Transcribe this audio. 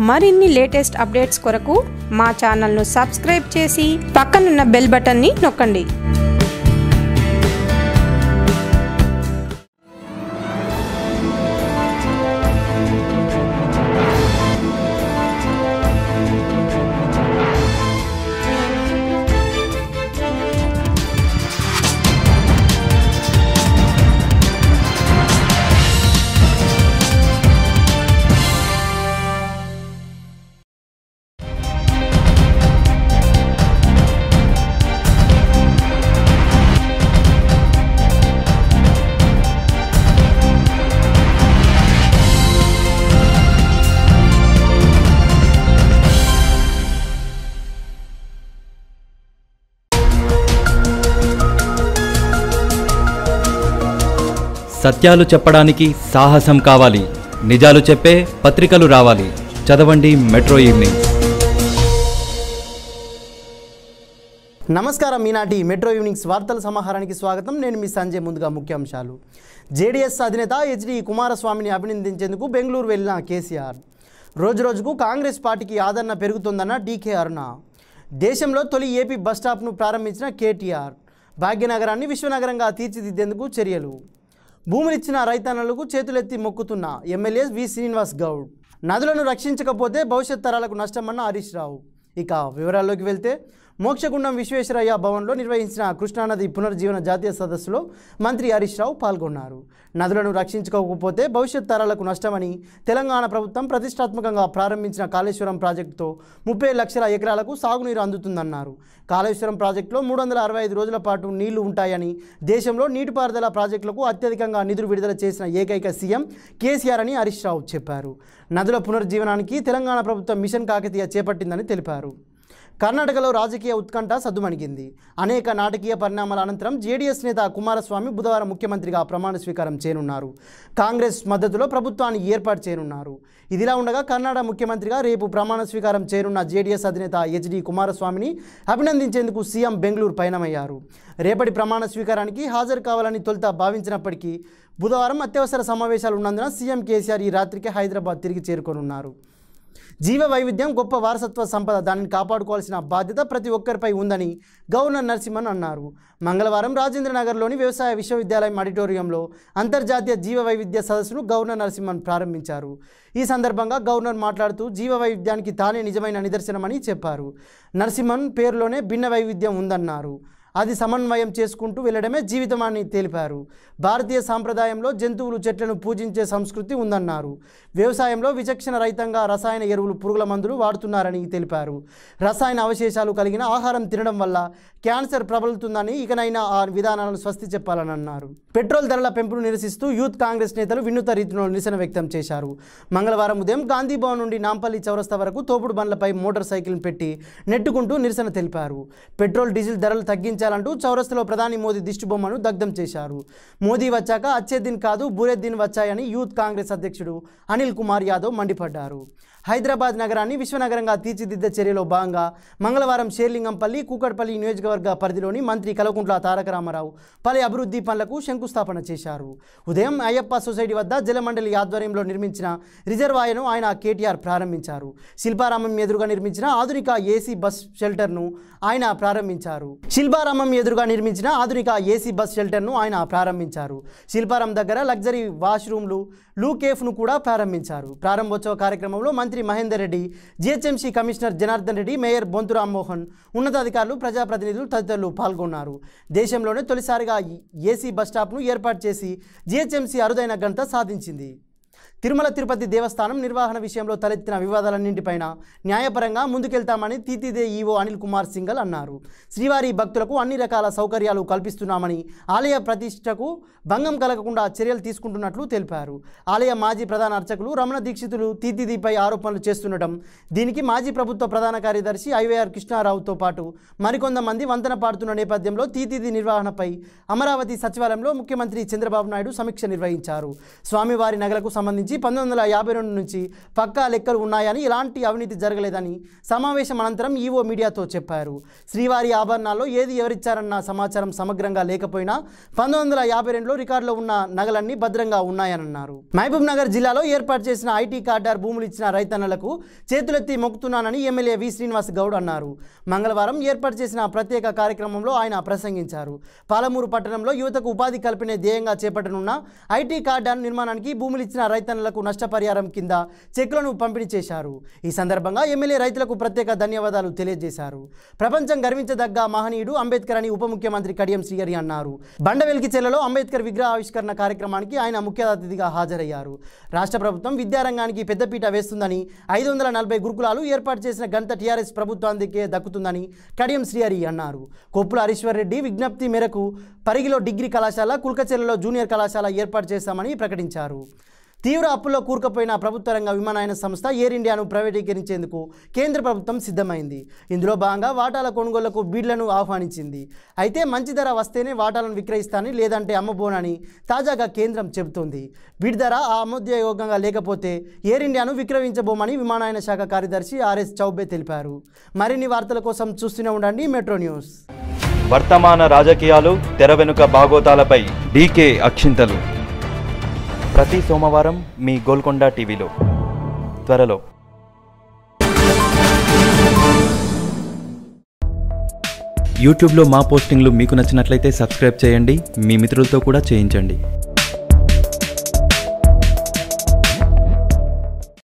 మరిన్ని latest updates కొరకు మా ఛానల్ను సబ్స్క్రైబ్ చేసి పక్కనున్న బెల్ బటన్ని నొక్కండి సత్యాలు చెప్పడానికి సాహసం కావాలి నిజాలు చెప్పే పత్రికలు రావాలి చదవండి మెట్రో ఈవినింగ్ నమస్కారం ఈనాటి మెట్రో ఈవినింగ్స్ వార్తల సమాహారానికి స్వాగతం నేను మీ సంజయ్ ముందుగా ముఖ్యాంశాలు జేడీఎస్ అధినేత హెచ్డి కుమారస్వామిని అభినందించేందుకు బెంగళూరు వెళ్లిన కేసీఆర్ రోజురోజుకు కాంగ్రెస్ పార్టీకి ఆదరణ పెరుగుతోందన్న డీకే అరుణ దేశంలో తొలి ఏపీ బస్ స్టాప్ను ప్రారంభించిన కేటీఆర్ భాగ్యనగరాన్ని విశ్వనగరంగా తీర్చిదిద్దేందుకు చర్యలు భూములిచ్చిన రైతన్నలకు చేతులెత్తి మొక్కుతున్న ఎమ్మెల్యే వి శ్రీనివాస్ గౌడ్ నదులను రక్షించకపోతే భవిష్యత్ తరాలకు నష్టమన్న హరీష్ రావు ఇక వివరాల్లోకి వెళ్తే మోక్షగుండం విశ్వేశ్వరయ్య భవన్లో నిర్వహించిన కృష్ణానది పునర్జీవన జాతీయ సదస్సులో మంత్రి హరీష్ రావు పాల్గొన్నారు నదులను రక్షించుకోకపోతే భవిష్యత్ తరాలకు నష్టమని తెలంగాణ ప్రభుత్వం ప్రతిష్టాత్మకంగా ప్రారంభించిన కాళేశ్వరం ప్రాజెక్టుతో ముప్పై లక్షల ఎకరాలకు సాగునీరు అందుతుందన్నారు కాళేశ్వరం ప్రాజెక్టులో మూడు వందల అరవై ఐదు రోజుల పాటు నీళ్లు ఉంటాయని దేశంలో నీటిపారుదల ప్రాజెక్టులకు అత్యధికంగా నిధులు విడుదల చేసిన ఏకైక సీఎం కేసీఆర్ అని హరీష్ రావు చెప్పారు నదుల పునర్జీవనానికి తెలంగాణ ప్రభుత్వం మిషన్ కాకతీయ చేపట్టిందని తెలిపారు కర్ణాటకలో రాజకీయ ఉత్కంఠ సద్దుమణిగింది అనేక నాటకీయ పరిణామాల అనంతరం జేడీఎస్ నేత కుమారస్వామి బుధవారం ముఖ్యమంత్రిగా ప్రమాణ స్వీకారం చేయనున్నారు కాంగ్రెస్ మద్దతులో ప్రభుత్వాన్ని ఏర్పాటు చేయనున్నారు ఇదిలా ఉండగా కర్ణాటక ముఖ్యమంత్రిగా రేపు ప్రమాణ స్వీకారం చేయనున్న జేడీఎస్ అధినేత హెచ్డి కుమారస్వామిని అభినందించేందుకు సీఎం బెంగళూరు పయనమయ్యారు రేపటి ప్రమాణ స్వీకారానికి హాజరు కావాలని తొలుత భావించినప్పటికీ బుధవారం అత్యవసర సమావేశాలు ఉన్నందున సీఎం కేసీఆర్ ఈ రాత్రికి హైదరాబాద్ తిరిగి చేరుకోనున్నారు జీవ వైవిధ్యం గొప్ప వారసత్వ సంపద దానిని కాపాడుకోవాల్సిన బాధ్యత ప్రతి ఒక్కరిపై ఉందని గవర్నర్ నరసింహన్ అన్నారు మంగళవారం రాజేంద్రనగర్లోని వ్యవసాయ విశ్వవిద్యాలయం ఆడిటోరియంలో అంతర్జాతీయ జీవ వైవిధ్య సదస్సును గవర్నర్ నరసింహన్ ప్రారంభించారు ఈ సందర్భంగా గవర్నర్ మాట్లాడుతూ జీవ వైవిధ్యానికి తానే నిజమైన నిదర్శనమని చెప్పారు నరసింహన్ పేరులోనే భిన్న వైవిధ్యం ఉందన్నారు అది సమన్వయం చేసుకుంటూ వెళ్ళడమే జీవితం అని తెలిపారు భారతీయ సాంప్రదాయంలో జంతువులు చెట్లను పూజించే సంస్కృతి ఉందన్నారు వ్యవసాయంలో విచక్షణ రహితంగా రసాయన ఎరువులు పురుగుల మందులు వాడుతున్నారని తెలిపారు రసాయన అవశేషాలు కలిగిన ఆహారం తినడం వల్ల క్యాన్సర్ ప్రబలుతుందని ఇకనైనా ఆ విధానాలను స్వస్తి చెప్పాలని అన్నారు పెట్రోల్ ధరల పెంపును నిరసిస్తూ యూత్ కాంగ్రెస్ నేతలు వినూత రీతిలో నిరసన వ్యక్తం చేశారు మంగళవారం ఉదయం గాంధీ భవన్ నుండి నాంపల్లి చౌరస్తా వరకు తోపుడు బండ్లపై మోటార్ సైకిల్ పెట్టి నెట్టుకుంటూ నిరసన తెలిపారు పెట్రోల్ డీజిల్ ధరలు తగ్గించాలంటూ చౌరస్తాలో ప్రధాని మోదీ దిష్టిబొమ్మను దగ్ధం చేశారు మోదీ వచ్చాక అచ్చేదిన్ కాదు బూరెద్దిన్ వచ్చాయని యూత్ కాంగ్రెస్ అధ్యక్షుడు అనిల్ కుమార్ యాదవ్ మండిపడ్డారు హైదరాబాద్ నగరాన్ని విశ్వనగరంగా తీర్చిదిద్దే చర్యలో భాగంగా మంగళవారం షేర్లింగంపల్లి కూకట్పల్లి నియోజకవర్గ పరిధిలోని మంత్రి కలకుంట్ల తారక రామారావు పలు అభివృద్ధి పనులకు శంకుస్థాపన చేశారు ఉదయం అయ్యప్ప సొసైటీ వద్ద జలమండలి ఆధ్వర్యంలో నిర్మించిన రిజర్వాయర్ను ఆయన కేటీఆర్ ప్రారంభించారు శిల్పారామం ఎదురుగా నిర్మించిన ఆధునిక ఏసీ బస్ షెల్టర్ను ఆయన ప్రారంభించారు శిల్పారామం ఎదురుగా నిర్మించిన ఆధునిక ఏసీ బస్ షెల్టర్ను ఆయన ప్రారంభించారు శిల్పారాం దగ్గర లగ్జరీ వాష్రూమ్లు లూ కేఫ్ను కూడా ప్రారంభించారు ప్రారంభోత్సవ కార్యక్రమంలో మంత్రి Mahender Reddy GHMC commissioner Janardhan Reddy mayor Bonthu Rammohan ఉన్నతాధికారులు ప్రజాప్రతినిధులు తదితరులు పాల్గొన్నారు దేశంలోనే తొలిసారిగా ఏసీ బస్ స్టాప్ను ఏర్పాటు చేసి జిహెచ్ఎంసీ అరుదైన ఘనత సాధించింది తిరుమల తిరుపతి దేవస్థానం నిర్వహణ విషయంలో తలెత్తిన వివాదాలన్నింటిపైన న్యాయపరంగా ముందుకెళ్తామని తీతిదే ఈవో అనిల్ కుమార్ సింగల్ అన్నారు శ్రీవారి భక్తులకు అన్ని రకాల సౌకర్యాలు కల్పిస్తున్నామని ఆలయ ప్రతిష్టకు భంగం కలగకుండా చర్యలు తీసుకుంటున్నట్లు తెలిపారు ఆలయ మాజీ ప్రధాన అర్చకులు రమణ దీక్షితులు తీతిదిపై ఆరోపణలు చేస్తుండటం దీనికి మాజీ ప్రభుత్వ ప్రధాన కార్యదర్శి ఐవైఆర్ కృష్ణారావుతో పాటు మరికొంతమంది వంతన పాడుతున్న నేపథ్యంలో తీతిది నిర్వహణపై అమరావతి సచివాలయంలో ముఖ్యమంత్రి చంద్రబాబు నాయుడు సమీక్ష నిర్వహించారు స్వామివారి నగలకు సంబంధించి సంబంధించి పంతొమ్మిది వందల యాభై రెండు నుంచి పక్కా లెక్కలు ఉన్నాయని ఎలాంటి అవినీతి జరగలేదని సమావేశం అనంతరం ఈవో మీడియాతో చెప్పారు శ్రీవారి ఆభరణాల్లో ఏది ఎవరిచ్చారన్న సమాచారం సమగ్రంగా లేకపోయినా పంతొమ్మిది వందల యాభై రెండులో రికార్డులో ఉన్న నగలన్నీ భద్రంగా ఉన్నాయనన్నారు మహబూబ్ నగర్ జిల్లాలో ఏర్పాటు చేసిన ఐటీ కార్డార్ భూములు ఇచ్చిన రైతన్నలకు చేతులెత్తి మొక్కుతున్నానని ఎమ్మెల్యే వి శ్రీనివాస్ గౌడ్ అన్నారు మంగళవారం ఏర్పాటు చేసిన ప్రత్యేక కార్యక్రమంలో ఆయన ప్రసంగించారు పాలమూరు పట్టణంలో యువతకు ఉపాధి కల్పనే ధ్యేయంగా చేపట్టనున్న ఐటీ కార్డార్ నిర్మాణానికి భూములు ఇచ్చిన రైతన్నలకు నష్టపరిహారం కింద చెక్కులను పంపిణీ చేశారు ఈ సందర్భంగా ఎమ్మెల్యే రైతులకు ప్రత్యేక ధన్యవాదాలు తెలియజేశారు ప్రపంచం గర్వించదగ్గ మహనీయుడు అంబేద్కర్ అని ఉప ముఖ్యమంత్రి కడియం శ్రీహరి అన్నారు బండవెల్కి చెల్లలో అంబేద్కర్ విగ్రహ ఆవిష్కరణ కార్యక్రమానికి ఆయన ముఖ్య అతిథిగా హాజరయ్యారు రాష్ట్ర ప్రభుత్వం విద్యారంగానికి పెద్దపీట వేస్తుందని ఐదు వందల నలభై గురుకులాలు ఏర్పాటు చేసిన ఘనత టీఆర్ఎస్ ప్రభుత్వానికే దక్కుతుందని కడియం శ్రీహరి అన్నారు కొప్పుల హరీశ్వర్ రెడ్డి విజ్ఞప్తి మేరకు పరిగిలో డిగ్రీ కళాశాల కుల్కచెర్లలో జూనియర్ కళాశాల ఏర్పాటు చేస్తామని ప్రకటించారు తీవ్ర అప్పుల్లో కూరుకుపోయిన ప్రభుత్వ రంగ విమానయాన సంస్థ ఎయిర్ ఇండియాను ప్రైవేటీకరించేందుకు కేంద్ర ప్రభుత్వం సిద్ధమైంది ఇందులో భాగంగా వాటాల కొనుగోళ్లకు బీడ్లను ఆహ్వానించింది అయితే మంచి ధర వస్తేనే వాటాలను విక్రయిస్తానని లేదంటే అమ్మబోనని తాజాగా కేంద్రం చెబుతోంది బీడ్ ధర ఆమోదయోగంగా లేకపోతే ఎయిర్ ఇండియాను విక్రయించబోమని విమానయాన శాఖ కార్యదర్శి ఆర్ఎస్ చౌబే తెలిపారు మరిన్ని వార్తల కోసం చూస్తూనే ఉండండి మెట్రో న్యూస్ వర్తమాన రాజకీయాలు తెర వెనుక బాగోతాలపై డీకే అక్షింతలు ప్రతి సోమవారం మీ గోల్కొండ టీవీలో త్వరలో యూట్యూబ్లో మా పోస్టింగ్లు మీకు నచ్చినట్లయితే సబ్స్క్రైబ్ చేయండి మీ మిత్రులతో కూడా చేయించండి